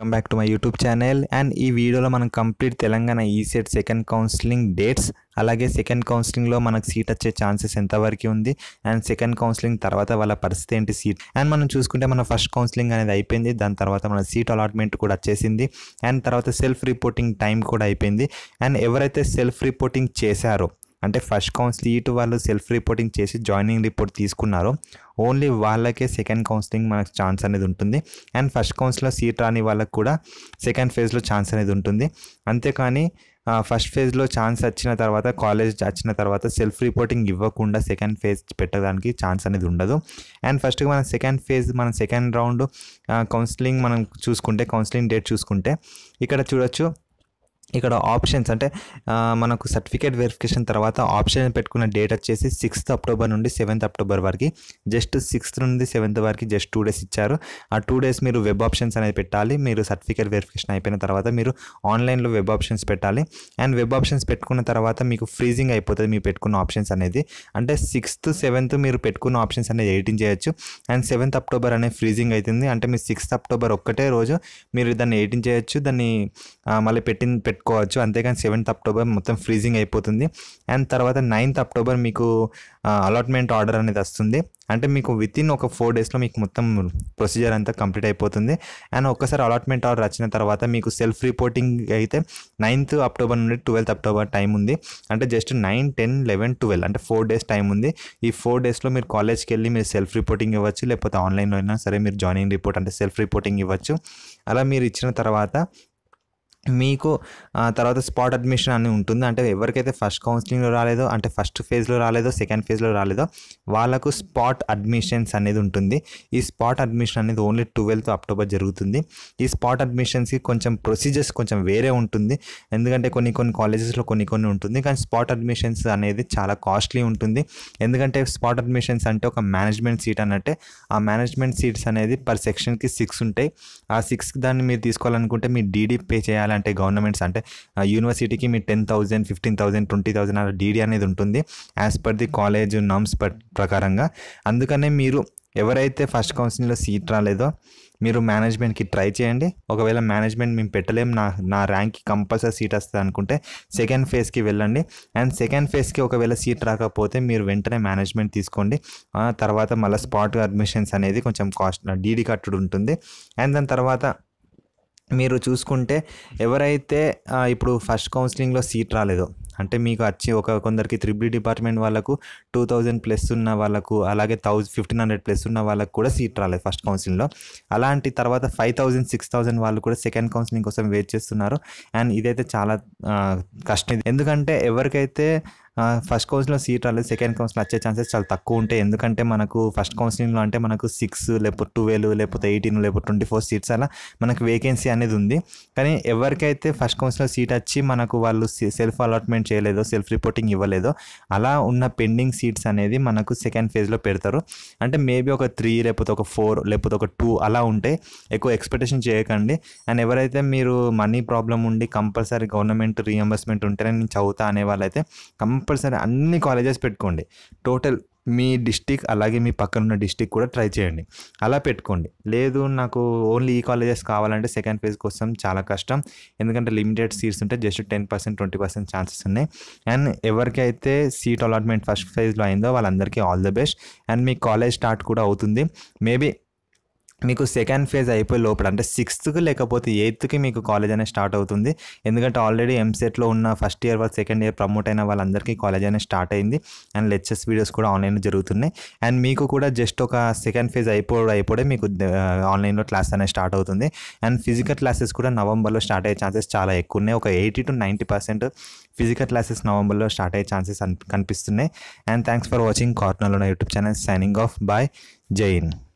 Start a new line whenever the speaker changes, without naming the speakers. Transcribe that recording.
welcome back to my YouTube channel and ఈ వీడియోలో మనం complete Telangana ECET second counselling dates అలాగే సెకండ్ కౌన్సిలింగ్లో మనకు సీట్ వచ్చే ఛాన్సెస్ ఎంతవరకు ఉంది అండ్ సెకండ్ కౌన్సిలింగ్ తర్వాత వాళ్ళ పరిస్థితి ఏంటి సీట్ అండ్ మనం చూసుకుంటే మన ఫస్ట్ కౌన్సిలింగ్ అనేది అయిపోయింది దాని తర్వాత మన సీట్ అలాట్మెంట్ కూడా వచ్చేసింది అండ్ తర్వాత సెల్ఫ్ రిపోర్టింగ్ టైం కూడా అయిపోయింది అండ్ ఎవరైతే సెల్ఫ్ రిపోర్టింగ్ చేశారో అంటే ఫస్ట్ కౌన్సిల్ సీట్ వాళ్ళు సెల్ఫ్ రిపోర్టింగ్ చేసి జాయినింగ్ రిపోర్ట్ తీసుకున్నారో ఓన్లీ వాళ్ళకే సెకండ్ కౌన్సిలింగ్ మనకు ఛాన్స్ అనేది ఉంటుంది అండ్ ఫస్ట్ కౌన్సిల్లో సీట్ రాని వాళ్ళకి కూడా సెకండ్ ఫేజ్లో ఛాన్స్ అనేది ఉంటుంది అంతేకాని ఫస్ట్ ఫేజ్లో ఛాన్స్ వచ్చిన తర్వాత కాలేజ్ వచ్చిన తర్వాత సెల్ఫ్ రిపోర్టింగ్ ఇవ్వకుండా సెకండ్ ఫేజ్ పెట్టడానికి ఛాన్స్ అనేది ఉండదు అండ్ ఫస్ట్ మన సెకండ్ ఫేజ్ మన సెకండ్ రౌండ్ కౌన్సిలింగ్ మనం చూసుకుంటే కౌన్సిలింగ్ డేట్ చూసుకుంటే ఇక్కడ చూడొచ్చు ఇక్కడ ఆప్షన్స్ అంటే ఆ, మనకు సర్టిఫికేట్ వెరిఫికేషన్ తర్వాత ఆప్షన్ పెట్టుకున్న డేట్ వచ్చేసి సిక్స్త్ అక్టోబర్ నుండి సెవెంత్ అక్టోబర్ వరకు జస్ట్ సిక్స్త్ నుండి సెవెంత్ వరకు జస్ట్ టూ డేస్ ఇచ్చారు ఆ టూ డేస్ మీరు వెబ్ ఆప్షన్స్ అనేది పెట్టాలి మీరు సర్టిఫికేట్ వెరిఫికేషన్ అయిపోయిన తర్వాత మీరు ఆన్లైన్లో వెబ్ ఆప్షన్స్ పెట్టాలి అండ్ వెబ్ ఆప్షన్స్ పెట్టుకున్న తర్వాత మీకు ఫ్రీజింగ్ అయిపోతుంది మీరు పెట్టుకున్న ఆప్షన్స్ అనేది అంటే సిక్స్త్ సెవెంత్ మీరు పెట్టుకున్న ఆప్షన్స్ అనేది ఎడిటింగ్ చేయొచ్చు అండ్ సెవెంత్ అక్టోబర్ అనేది ఫ్రీజింగ్ అవుతుంది అంటే మీరు సిక్స్త్ అక్టోబర్ ఒక్కటే రోజు మీరు దాన్ని ఎడిటింగ్ చేయొచ్చు దాన్ని ఆ, మళ్ళీ పెట్టి పెట్టుకోవచ్చు అంతేకాని సెవెంత్ అక్టోబర్ మొత్తం ఫ్రీజింగ్ అయిపోతుంది అండ్ తర్వాత నైన్త్ అక్టోబర్ మీకు అలాట్మెంట్ ఆర్డర్ అనేది వస్తుంది అంటే మీకు విత్ ఇన్ ఒక ఫోర్ డేస్లో మీకు మొత్తం ప్రొసీజర్ అంతా కంప్లీట్ అయిపోతుంది అండ్ ఒక్కసారి అలాట్మెంట్ ఆర్డర్ వచ్చిన తర్వాత మీకు సెల్ఫ్ రిపోర్టింగ్ అయితే నైన్త్ అక్టోబర్ నుండి ట్వెల్త్ అక్టోబర్ టైం ఉంది అంటే just nine ten eleven twelve అంటే ఫోర్ డేస్ టైం ఉంది ఈ ఫోర్ డేస్లో మీరు కాలేజ్కి వెళ్ళి మీరు సెల్ఫ్ రిపోర్టింగ్ ఇవ్వచ్చు లేకపోతే ఆన్లైన్లో అయినా సరే మీరు జాయినింగ్ రిపోర్ట్ అంటే సెల్ఫ్ రిపోర్టింగ్ ఇవ్వచ్చు అలా మీరు ఇచ్చిన తర్వాత మీకు ఆ, తర్వాత స్పాట్ అడ్మిషన్ అని ఉంటుంది అంటే ఎవరికైతే ఫస్ట్ కౌన్సిలింగ్లో రాలేదో అంటే ఫస్ట్ ఫేజ్లో రాలేదో సెకండ్ ఫేజ్లో రాలేదో వాళ్ళకు స్పాట్ అడ్మిషన్స్ అనేది ఉంటుంది ఈ స్పాట్ అడ్మిషన్ అనేది ఓన్లీ ట్వెల్త్ అక్టోబర్ జరుగుతుంది ఈ స్పాట్ అడ్మిషన్స్కి కొంచెం ప్రొసీజర్స్ కొంచెం వేరే ఉంటుంది ఎందుకంటే కొన్ని కొన్ని కాలేజెస్లో కొన్ని కొన్ని ఉంటుంది కానీ స్పాట్ అడ్మిషన్స్ అనేది చాలా కాస్ట్లీ ఉంటుంది ఎందుకంటే స్పాట్ అడ్మిషన్స్ అంటే ఒక మేనేజ్మెంట్ సీట్ అన్నట్టే ఆ మేనేజ్మెంట్ సీట్స్ అనేది పర్ సెక్షన్కి సిక్స్ ఉంటాయి ఆ సిక్స్ దాన్ని మీరు తీసుకోవాలనుకుంటే మీరు డీడీ పే చేయాలంటే గవర్నమెంట్స్ అంటే ఆ యూనివర్సిటీకి మీ ten thousand fifteen thousand twenty thousand అలా డీడీ అనేది ఉంటుంది as per the college norms ప్రకారంగా అందుకనే మీరు ఎవరైతే ఫస్ట్ కౌన్సిలింగ్లో సీట్ రాలేదో మీరు మేనేజ్మెంట్కి ట్రై చేయండి ఒకవేళ మేనేజ్మెంట్ మేము పెట్టలేం నా నా ర్యాంక్కి కంపల్సరీ సీట్ వస్తుంది అనుకుంటే సెకండ్ ఫేజ్కి వెళ్ళండి అండ్ సెకండ్ ఫేజ్కి ఒకవేళ సీట్ రాకపోతే మీరు వెంటనే మేనేజ్మెంట్ తీసుకోండి ఆ తర్వాత మళ్ళీ స్పాట్ అడ్మిషన్స్ అనేది కొంచెం కాస్ట్ డీడీ కట్టుడు ఉంటుంది అండ్ దాని తర్వాత మీరు చూసుకుంటే ఎవరైతే ఆ, ఇప్పుడు ఫస్ట్ కౌన్సిలింగ్లో సీట్ రాలేదో అంటే మీకు వచ్చి ఒక కొందరికి త్రిబుల్ డిపార్ట్మెంట్ వాళ్ళకు టూ థౌజండ్ ప్లస్ ఉన్న వాళ్ళకు అలాగే థౌజండ్ ఫిఫ్టీన్ హండ్రెడ్ ప్లస్ ఉన్న వాళ్ళకు కూడా సీట్ రాలేదు ఫస్ట్ కౌన్సిలింగ్లో అలాంటి తర్వాత ఫైవ్ థౌజండ్ సిక్స్ థౌజండ్ వాళ్ళు కూడా సెకండ్ కౌన్సిలింగ్ కోసం వెయిట్ చేస్తున్నారు అండ్ ఇదైతే చాలా ఆ, కష్టం ఎందుకంటే ఎవరికైతే ఫస్ట్ కౌన్సిలింగ్లో సీట్ రాలేదు సెకండ్ కౌన్సిల్ వచ్చే ఛాన్సెస్ చాలా తక్కువ ఉంటాయి ఎందుకంటే మనకు ఫస్ట్ కౌన్సిలింగ్లో అంటే మనకు సిక్స్ లేకపోతే ట్వెల్వ్ లేకపోతే ఎయిటీన్ లేకపోతే ట్వంటీ ఫోర్ సీట్స్ అలా మనకు వేకెన్సీ అనేది ఉంది కానీ ఎవరికైతే ఫస్ట్ కౌన్సిల్లో సీట్ వచ్చి మనకు వాళ్ళు సెల్ఫ్ అలాట్మెంట్ చేయలేదో సెల్ఫ్ రిపోర్టింగ్ ఇవ్వలేదో అలా ఉన్న పెండింగ్ సీట్స్ అనేది మనకు సెకండ్ ఫేజ్లో పెడతారు అంటే మేబీ ఒక త్రీ లేకపోతే ఒక ఫోర్ లేకపోతే ఒక టూ అలా ఉంటే ఎక్కువ ఎక్స్పెక్టేషన్ చేయకండి అండ్ ఎవరైతే మీరు మనీ ప్రాబ్లం ఉండి కంపల్సరీ గవర్నమెంట్ రీఎంబర్స్మెంట్ ఉంటేనే నేను చదువుతా అనే వాళ్ళైతే కంపల్సరీ అన్ని కాలేజెస్ పెట్టుకోండి టోటల్ మీ డిస్టిక్ అలాగే మీ పక్కన ఉన్న డిస్టిక్ కూడా ట్రై చేయండి అలా పెట్టుకోండి లేదు నాకు ఓన్లీ ఈ కాలేజెస్ కావాలంటే సెకండ్ ఫేజ్ కోసం చాలా కష్టం ఎందుకంటే లిమిటెడ్ సీట్స్ ఉంటే just ten percent twenty percent chances ఉన్నాయి అండ్ ఎవరికైతే సీట్ అలాట్మెంట్ ఫస్ట్ ఫేజ్లో అయిందో వాళ్ళందరికీ ఆల్ ద బెస్ట్ అండ్ మీ కాలేజ్ స్టార్ట్ కూడా అవుతుంది మేబీ మీకు సెకండ్ ఫేజ్ అయిపోయే లోపల అంటే సిక్స్త్కి లేకపోతే ఎయిత్కి మీకు కాలేజ్ అనేది స్టార్ట్ అవుతుంది ఎందుకంటే ఆల్రెడీ ఎంసెట్లో ఉన్న ఫస్ట్ ఇయర్ వాళ్ళు సెకండ్ ఇయర్ ప్రమోట్ అయిన వాళ్ళందరికీ కాలేజ్ అనేది స్టార్ట్ అయింది అండ్ లెక్చర్స్ వీడియోస్ కూడా ఆన్లైన్లో జరుగుతున్నాయి అండ్ మీకు కూడా జస్ట్ ఒక సెకండ్ ఫేజ్ అయిపోవడం అయిపోతే మీకు ఆన్లైన్లో క్లాస్ అనేది స్టార్ట్ అవుతుంది అండ్ ఫిజికల్ క్లాసెస్ కూడా నవంబర్లో స్టార్ట్ అయ్యే ఛాన్సెస్ చాలా ఎక్కువ ఉన్నాయి ఒక eighty to ninety percent physical classes నవంబర్లో స్టార్ట్ అయ్యే ఛాన్సెస్ కనిపిస్తున్నాయి అండ్ థ్యాంక్స్ ఫర్ వాచింగ్ కార్నర్లో YouTube channel signing off bye జై హింద్